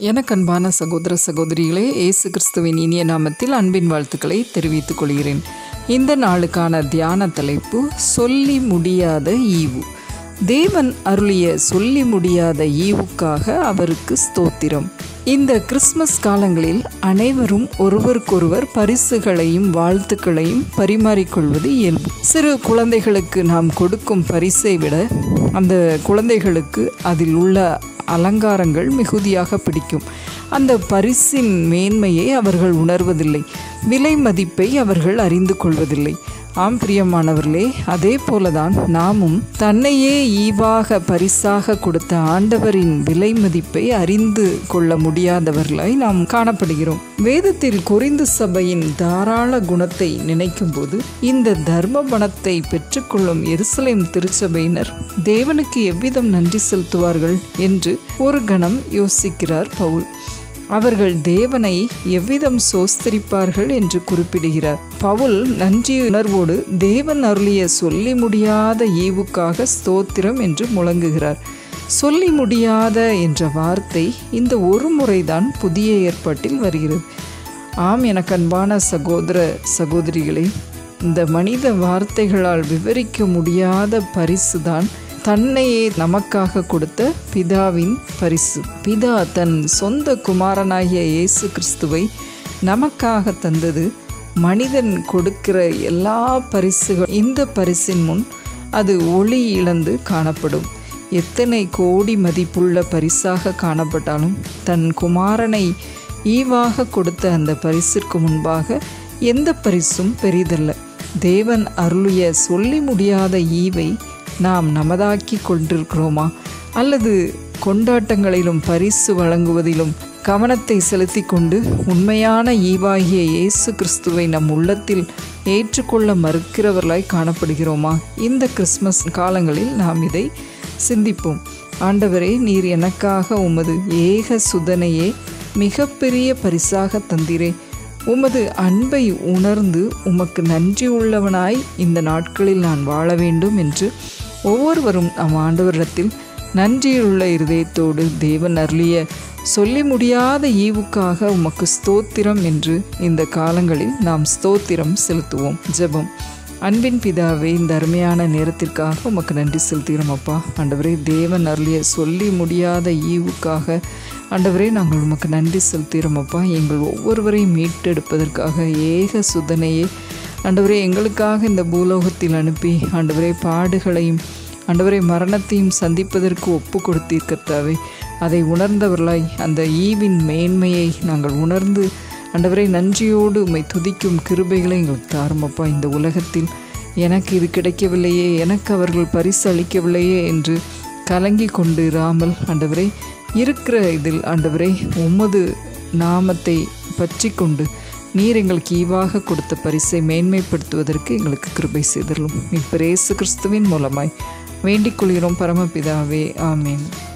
எனக்கு அன்பான சகோதர சகோதரிகளே இயேசு கிறிஸ்துவின் இனிய நாமத்தில் அன்பின் வாழ்த்துக்களை தெரிவித்துக் கொள்கிறேன் இந்த நாளுக்கான தியான தலைப்பு சொல்லி முடியாத ஈவு தேவன் அருளிய சொல்லி முடியாத ஈவுக்காக அவருக்கு ஸ்தோத்திரம் இந்த கிறிஸ்மஸ் காலங்களில் அனைவரும் ஒருவருக்கொருவர் பரிசுகளையும் வாழ்த்துக்களையும் பரிமாறிக்கொள்வது இயல்பு சிறு குழந்தைகளுக்கு நாம் கொடுக்கும் பரிசை விட அந்த குழந்தைகளுக்கு அதில் உள்ள அலங்காரங்கள் மிகுதியாக பிடிக்கும் அந்த பரிசின் மேன்மையை அவர்கள் உணர்வதில்லை விலை மதிப்பை அவர்கள் அறிந்து கொள்வதில்லை ஆம் பிரியமானவர்களே அதே போலதான் நாமும் தன்னையே ஈவாக பரிசாக கொடுத்த ஆண்டவரின் விலை மதிப்பை அறிந்து கொள்ள முடியாதவர்களாய் நாம் காணப்படுகிறோம் வேதத்தில் குறிந்து சபையின் தாராள குணத்தை நினைக்கும் போது இந்த தர்ம பணத்தை பெற்றுக்கொள்ளும் எருசலேம் திருச்சபையினர் தேவனுக்கு எவ்விதம் நன்றி செலுத்துவார்கள் என்று ஒரு கணம் யோசிக்கிறார் பவுல் அவர்கள் தேவனை எவ்விதம் சோஸ்தரிப்பார்கள் என்று குறிப்பிடுகிறார் பவுல் நன்றியுணர்வோடு தேவன் அருளிய சொல்லி முடியாத ஈவுக்காக ஸ்தோத்திரம் என்று முழங்குகிறார் சொல்லி முடியாத என்ற வார்த்தை இந்த ஒரு முறைதான் புதிய ஏற்பாட்டில் வருகிறது ஆம் எனக்கு அன்பான சகோதர சகோதரிகளே இந்த மனித வார்த்தைகளால் விவரிக்க முடியாத பரிசுதான் தன்னையே நமக்காக கொடுத்த பிதாவின் பரிசு பிதா தன் சொந்த குமாரனாகிய இயேசு கிறிஸ்துவை நமக்காக தந்தது மனிதன் கொடுக்கிற எல்லா பரிசுகள் இந்த பரிசின் முன் அது ஒளி இழந்து காணப்படும் எத்தனை கோடி மதிப்புள்ள பரிசாக காணப்பட்டாலும் தன் குமாரனை ஈவாக கொடுத்த அந்த பரிசிற்கு முன்பாக எந்த பரிசும் பெரிதல்ல தேவன் அருளிய சொல்லி முடியாத ஈவை நாம் நமதாக்கி கொண்டிருக்கிறோமா அல்லது கொண்டாட்டங்களிலும் பரிசு வழங்குவதிலும் கவனத்தை செலுத்தி கொண்டு உண்மையான ஈவாகிய இயேசு கிறிஸ்துவை நம் உள்ளத்தில் ஏற்றுக்கொள்ள மறுக்கிறவர்களாய் காணப்படுகிறோமா இந்த கிறிஸ்மஸ் காலங்களில் நாம் இதை சிந்திப்போம் ஆண்டவரே நீர் எனக்காக உமது ஏக சுதனையே மிகப்பெரிய பரிசாக தந்திரே உமது அன்பை உணர்ந்து உமக்கு நன்றி உள்ளவனாய் இந்த நாட்களில் நான் வாழ வேண்டும் என்று ஒவ்வொருவரும் நம் ஆண்டவரிடத்தில் நன்றியுள்ள இருதயத்தோடு தேவன் அருளிய சொல்லி முடியாத ஈவுக்காக உமக்கு ஸ்தோத்திரம் என்று இந்த காலங்களில் நாம் ஸ்தோத்திரம் செலுத்துவோம் ஜெபம் அன்பின் பிதாவே இந்த அருமையான நேரத்திற்காக உமக்கு நன்றி செலுத்துகிறோம் அப்பா ஆண்டவரே தேவன் அருளிய சொல்லி முடியாத ஈவுக்காக ஆண்டவரே நாங்கள் உமக்கு நன்றி செலுத்துகிறோம் அப்பா எங்கள் ஒவ்வொருவரையும் மீட்டெடுப்பதற்காக ஏக சுதனையே ஆண்டவரே எங்களுக்காக இந்த பூலோகத்தில் அனுப்பி ஆண்டவரே பாடுகளையும் ஆண்டவரை மரணத்தையும் சந்திப்பதற்கு ஒப்பு கொடுத்தீர் கர்த்தாவே அதை உணர்ந்தவர்களாய் அந்த ஈவின் மேன்மையை நாங்கள் உணர்ந்து ஆண்டவரை நன்றியோடு உம்மை துதிக்கும் கிருபைகளை எங்களுக்கு தாருமப்பா இந்த உலகத்தில் எனக்கு இது கிடைக்கவில்லையே எனக்கு அவர்கள் பரிசு அளிக்கவில்லையே என்று கலங்கி கொண்டு இராமல் ஆண்டவரை இருக்கிற இதில் ஆண்டவரை உமது நாமத்தை பற்றி கொண்டு நீர் எங்களுக்கு ஈவாக கொடுத்த பரிசை மேன்மைப்படுத்துவதற்கு எங்களுக்கு கிருபை செய்தலும் இப்ப இயேசு கிறிஸ்துவின் மூலமாய் வேண்டிக் கொள்கிறோம் பரமபிதாவே ஆமேன்